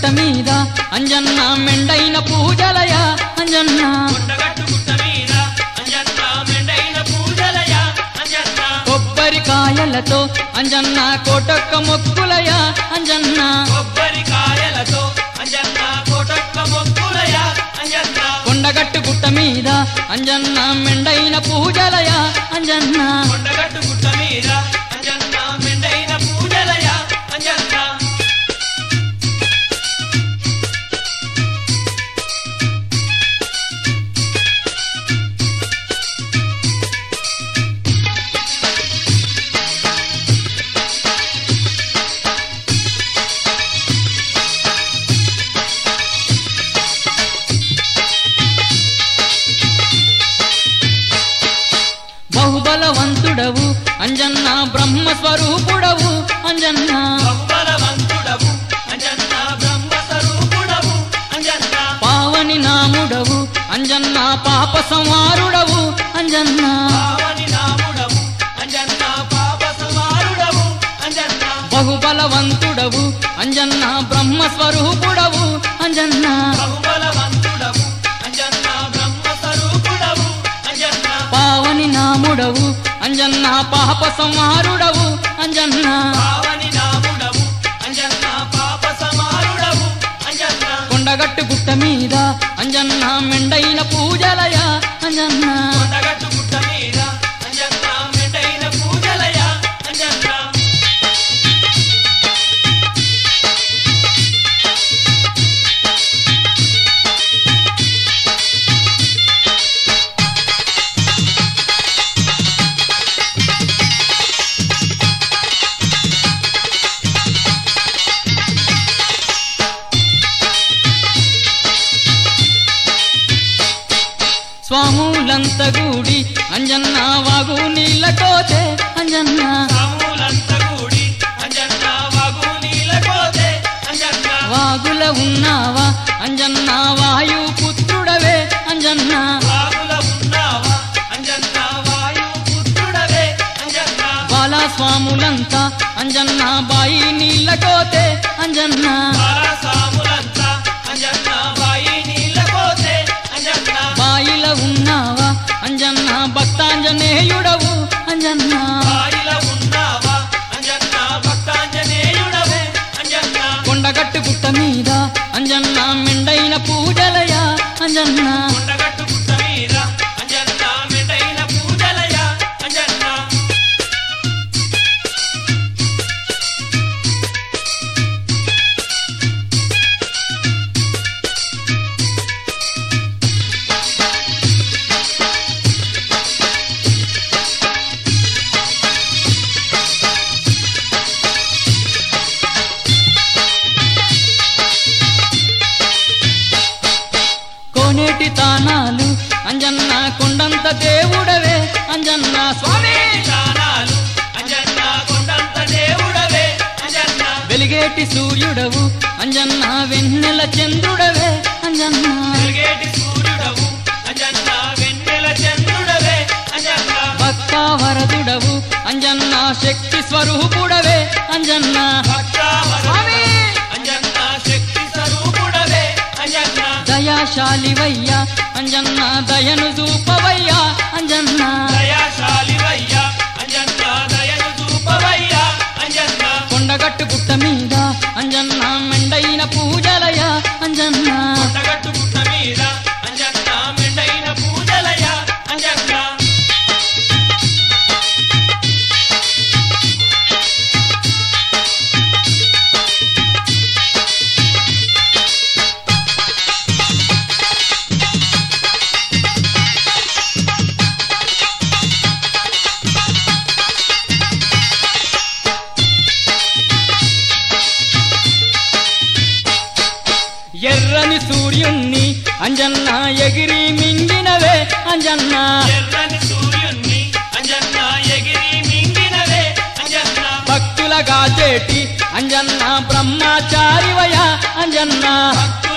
గుట్ట మీద అంజన్న మెండైన పూజలయ అంజన్న కొండగట్టు గుట్ట మీద అంజన్న మెండైన పూజలయ అంజన్న కొబ్బరికాయలతో అంజన్న కోటొక్క మొక్కులయ అంజన్న కొబ్బరికాయలతో అంజన్న కోటొక్క మొక్కులయ అంజన్న కొండగట్టు గుట్ట మీద అంజన్న మెండైన పూజలయ అంజన్న కొండగట్టు గుట్ట మీద అంజన్న మెండైన పూజలయ అంజన్న బహుబలవంతుడవు అంజన్న బ్రహ్మ స్వరూపుడవు అంజన్న బహుబలవంతుడవు అంజన్న బ్రహ్మ స్వరూపుడవు అంజన్న పావని నాముడవు అంజన్న పాప సంహారుడవు అంజన్న పావని నాముడవు అంజన్న పాప సమారుడవు అంజన్న బహుబలవంతుడవు అంజన్న బ్రహ్మ స్వరూపుడవు అంజన్న బహుబలవంతుడవు అంజన్న బ్రహ్మ స్వరూపుడవు అంజన్న పావని నాముడవు అంజన్న పాప సంహారుడవు అంజన్న పావని నాముడవు అంజన్న పాప సమారుడవు అంజన్న కొండగట్టు గుట్ట మీద అంజన్న మెండైన పూజలయ అంజన్న కొండగట్టు గుట్ట మీద అంజన్న మెండైన పూజలయ అంజన్న స్వాములంత గూడి అంజన్న వాగు నీళ్ళ కోతే అంజన్న రాములంత కూడి అంజన్న వాగు నీల కోతే అంజన్న వాగుల ఉన్నావా అంజన్న వాయు పుత్రుడవే అంజన్న వాగుల ఉన్నావా అంజన్న వాయు పుత్రుడవే అంజన్న బాలా స్వాములంతా అంజన్న బాయి నీళ్ళ కోతే అంజన్న బాలసాములంతా అంజన్న బాయి నీళ్ళ కోతే అంజన్న బాయిల ఉన్నావా అంజన్న భక్తాంజనేయుడవు అంజన్న బాయిల ఉన్నావా అంజన్న భక్తాంజనేయుడవే అంజన్న కొండగట్టు గుట్ట మీద అంజన్న మెండైన పూజలయ అంజన్న కొండగట్టు గుట్ట మీద అంజన్న మెండైన పూజలయ అంజన్న కోనేటి తానాలు అంజన్న కొండంత దేవుడవే అంజన్న స్వామి దానాలు అంజన్న కొండంత దేవుడవే అంజన్న వెలిగేటి సూర్యుడవు అంజన్న వెన్నెల చంద్రుడవే అంజన్న వెలిగేటి సూర్యుడవు అంజన్న వెన్నెల చంద్రుడవే అంజన్న భక్తా వరదుడవు అంజన్న శక్తి స్వరూపుడవే అంజన్న భక్తావరణ అంజన్న శక్తి స్వరూపుడవే అంజన్న దయాశాలివయ్య అంజన్న దయను చూపవయ్యా అంజన్న దయాశాలివయ్య అంజన్న దయను చూపవయ్య అంజన్న కొండగట్టు గుట్ట మీద అంజన్న మెండైన పూజలయ అంజన్న కొండగట్టు గుట్ట మీద అంజన్న మెండైన పూజలయ అంజన్న ఎర్రని సూర్యుణ్ణి అంజన్న ఎగిరి మింగినవే అంజన్న ఎర్రని సూర్యుణ్ణి అంజన్న ఎగిరి మింగినవే అంజన్న భక్తులగా చేటి అంజన్న బ్రహ్మచారివయ అంజన్న భక్తుల